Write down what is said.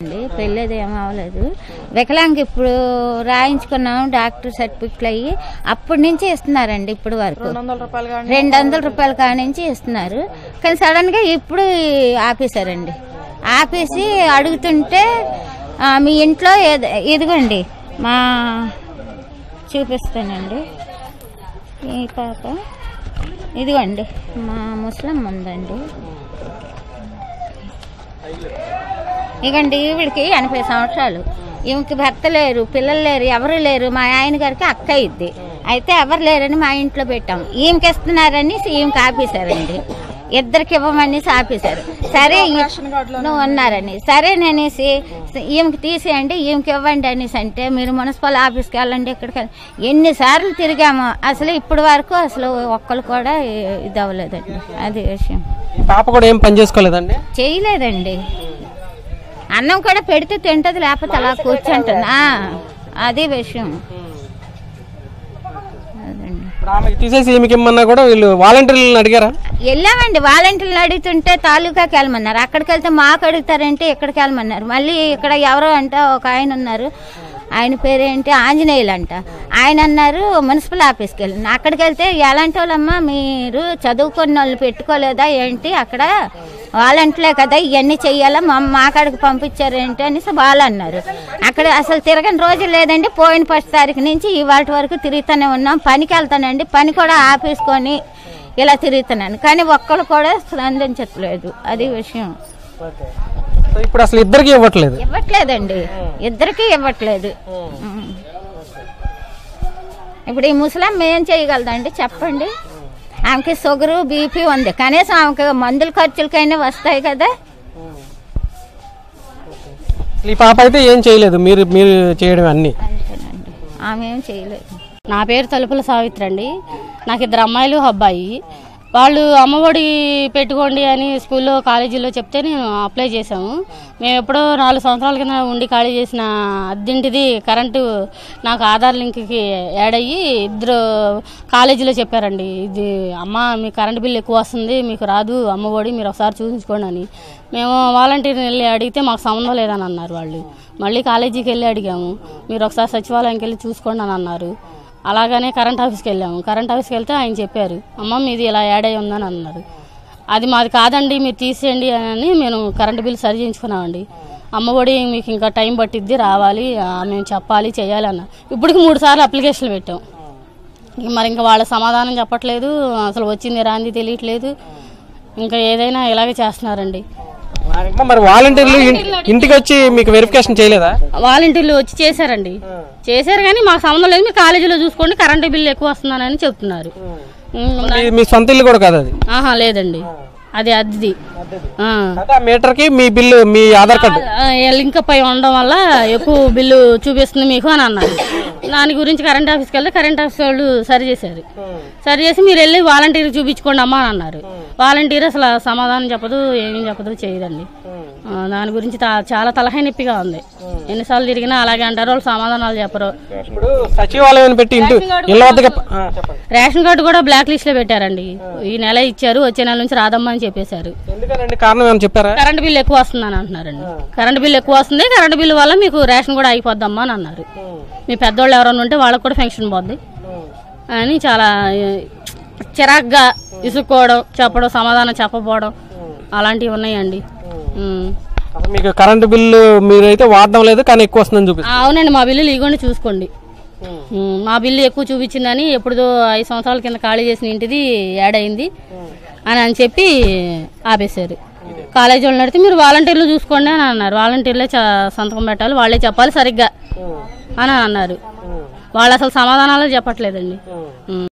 అండి పెళ్ళేది ఏం అవ్వలేదు వికలాంగ్ ఇప్పుడు రాయించుకున్నాం డాక్టర్ సర్టిఫికెట్లు అయ్యి అప్పటి నుంచి ఇస్తున్నారండి ఇప్పుడు వరకు రెండు వందల రూపాయలు కానీ రెండు వందల రూపాయల కాడ నుంచి ఇస్తున్నారు కానీ సడన్ గా ఇప్పుడు ఆపేశారండి ఆపేసి అడుగుతుంటే ఆ, మీ ఇంట్లో ఏద- ఇదిగోండి మా చూపిస్తానండి ఈ పాప ఇదిగోండి మా ముస్లిం ఉందండి ఇగండి ఈవిడికి ఎనభై సంవత్సరాలు ఈమెకి భర్త లేరు పిల్లలు లేరు ఎవరు లేరు మా ఆయన గారికి అక్క ఇద్ది అయితే ఎవరు లేరని మా ఇంట్లో పెట్టాం ఈమెకి ఇస్తున్నారని ఈమెకి ఆపేశారండి ఇద్దరికి ఇవ్వమని ఆపేశారు సరే ఈ- నువ్వు ఉన్నారని సరే నేనేసి ఈమెకి తీసేయండి ఈమెకి ఇవ్వండి అనేసి అంటే మీరు మున్సిపల్ ఆఫీస్కి వెళ్ళండి ఇక్కడికి వెళ్ళండి. ఎన్నిసార్లు తిరిగాము అసలు ఇప్పటి వరకు అసలు ఒక్కరు కూడా ఇది అవ్వలేదండి అది విషయం ఈ పాప కూడా ఏం పని చేసుకోలేదండి చేయలేదండి అన్నం కూడా పెడితే తింటది లేకపోతే అలా కూర్చుంటుంది ఆ, అది విషయం అదండి ఇప్పుడు ఆమెకి తీసేసి ఈమెకి ఇమ్మన్నా కూడా వీళ్ళు వాలంటీర్లను అడిగారా వెళ్ళామండి వాలంటీర్లు అడుగుతుంటే తాలూకాకి వెళ్ళమన్నారు అక్కడికి వెళ్తే మాకు అడుగుతారంటే ఇక్కడికి వెళ్ళమన్నారు మళ్ళీ ఇక్కడ ఎవరో అంటే ఒక ఆయన ఉన్నారు ఆయన పేరేంటి ఆంజనేయులు అంట ఆయన అన్నారు మున్సిపల్ ఆఫీస్కి వెళ్ళిన అక్కడికి వెళ్తే ఎలాంటి వాళ్ళమ్మా మీరు చదువుకున్న వాళ్ళు పెట్టుకోలేదా ఏంటి అక్కడ వాలంటీర్లే కదా ఇవన్నీ చెయ్యాలా మా మా కాడికి పంపించారు ఏంటి అనేసి వాళ్ళు అన్నారు అక్కడ అసలు తిరగని రోజు లేదండి పోయిన ఫస్ట్ తారీఖు నుంచి ఇవాళ వరకు తిరుగుతూనే ఉన్నాం పనికి వెళ్తానండి పని కూడా ఆపేసుకొని ఇలా తిరుగుతున్నాను కానీ ఒక్కరు కూడా స్పందించట్లేదు అది విషయం సో ఇప్పుడు అసలు ఇద్దరికి ఇవ్వట్లేదు ఇవ్వట్లేదండి ఇద్దరికి ఇవ్వట్లేదు ఉం. ఇప్పుడు ఈ ముసలాం ఏం చేయగలదండి చెప్పండి ఆమెకి షుగరు బీపీ ఉంది కనీసం ఆమెకి మందుల ఖర్చులకైనా వస్తాయి కదా అసలు ఈ పాప అయితే ఏం చేయలేదు మీరు మీరు చేయడం అన్ని అంతేనండి ఆమె ఏం చేయలేదు నా పేరు తలుపుల సావిత్రి అండి నాకు ఇద్దరు అమ్మాయిలు ఒక అబ్బాయి వాళ్ళు అమ్మఒడి పెట్టుకోండి అని స్కూల్లో కాలేజీలో చెప్తే నేను అప్లై చేశాము మేము ఎప్పుడో నాలుగు సంవత్సరాల కింద ఉండి ఖాళీ చేసిన అద్దెంటిది కరెంటు నాకు ఆధార్ లింక్కి యాడ్ అయ్యి ఇద్దరు కాలేజీలో చెప్పారండి ఇది అమ్మ మీ కరెంట్ బిల్ ఎక్కువ వస్తుంది మీకు రాదు అమ్మఒడి మీరు ఒకసారి చూపించుకోండి అని మేము వాలంటీర్ని వెళ్ళి అడిగితే మాకు సంబంధం లేదని అన్నారు వాళ్ళు మళ్ళీ కాలేజీకి వెళ్ళి అడిగాము మీరు ఒకసారి సచివాలయంకి వెళ్ళి చూసుకోండి అని అన్నారు అలాగనే కరెంట్ ఆఫీస్కి వెళ్ళాము కరెంట్ ఆఫీస్కి వెళ్తే ఆయన చెప్పారు అమ్మ మీది ఇలా యాడ్ అయి ఉందని అన్నారు అది మాది కాదండి మీరు తీసేయండి అని మేము కరెంట్ బిల్ సరి చేయించుకున్నామండి అమ్మఒడి మీకు ఇంకా టైం పట్టిద్ది రావాలి ఆ, మేము చెప్పాలి చేయాలి అన్న ఇప్పటికి మూడు సార్లు అప్లికేషన్లు పెట్టాం ఇంక మరి ఇంకా వాళ్ళ సమాధానం చెప్పట్లేదు అసలు వచ్చింది రాంది తెలియట్లేదు ఇంకా ఏదైనా ఇలాగే చేస్తున్నారండి అమ్మ, మరి వాలంటీర్లు ఇన్- ఇంటికి వచ్చి మీకు వెరిఫికేషన్ చేయలేదా వాలంటీర్లు వచ్చి చేశారండి చేశారు కానీ మాకు సంబంధం లేదు మీరు కాలేజీలో చూసుకోండి కరెంటు బిల్లు ఎక్కువ వస్తుందని చెప్తున్నారు ఉమ్, మరి మీ సొంత ఇల్లు కూడా కాదు అది ఆహా లేదండి అది అద్దెది ఆ. అదే ఆ మీటర్కి మీ బిల్లు మీ ఆధార్ కార్డు ఆ, లింక్ పై ఉండడం వల్ల ఎక్కువ బిల్లు చూపిస్తుంది మీకు అని అన్నారు దాని గురించి కరెంట్ ఆఫీస్కి వెళ్తే కరెంట్ ఆఫీస్ వాళ్ళు సరి చేశారు సరి చేసి మీరు వెళ్ళి వాలంటీర్ చూపించుకోండి అమ్మా అని అన్నారు వాలంటీర్ అసలు సమాధానం చెప్పదు ఏమీ చెప్పదు చేయదండి ఆ, దాని గురించి తా- చాలా తలహై నొప్పిగా ఉంది ఎన్నిసార్లు తిరిగినా అలాగే అంటారు వాళ్ళు సమాధానాలు చెప్పరు ఇప్పుడు సచివాలయం పెట్టి ఇంటి ఇళ్ళ వద్దకు ఆ, చెప్పండి రేషన్ కార్డు కూడా బ్లాక్ లిస్ట్ లో పెట్టారండి ఈ నెల ఇచ్చారు వచ్చే నెల నుంచి రాదమ్మా అని చెప్పేశారు ఎందుకనండి కారణం ఏమైనా చెప్పారా కరెంట్ బిల్ ఎక్కువ వస్తుందని అంటున్నారండి కరెంట్ బిల్ ఎక్కువ వస్తుంది కరెంట్ బిల్ వల్ల మీకు రేషన్ కూడా అయిపోద్దమ్మా అని అన్నారు మీ పెద్దోళ్ళు ఎవరైనా ఉంటే వాళ్ళకి కూడా ఫంక్షన్ పోద్ది అని చాలా ఏ, చిరాగ్గా ఇసుక్కోవడం చెప్పడం సమాధానం చెప్పకపోవడం అలాంటివి ఉన్నాయండి ఉమ్. అసలు మీకు కరెంటు బిల్లు మీరైతే వాడడం లేదు కానీ ఎక్కువ వస్తుందని చూపిస్తుంది ఆ, అవునండి మా బిల్లులు ఇగోండి చూసుకోండి ఉమ్, మా బిల్లు ఎక్కువ చూపించిందని ఎప్పుడుదో ఐదు సంవత్సరాల కింద ఖాళీ చేసిన ఇంటిది యాడ్ అయింది అని అని చెప్పి ఆపేశారు కాలేజీ వాళ్ళని అడిగితే మీరు వాలంటీర్లు చూసుకోండి అని అన్నారు వాలంటీర్లే చ- సంతకం పెట్టాలి వాళ్ళే చెప్పాలి సరిగ్గా అని అన్నారు వాళ్ళు అసలు సమాధానాలు చెప్పట్లేదండి ఉమ్.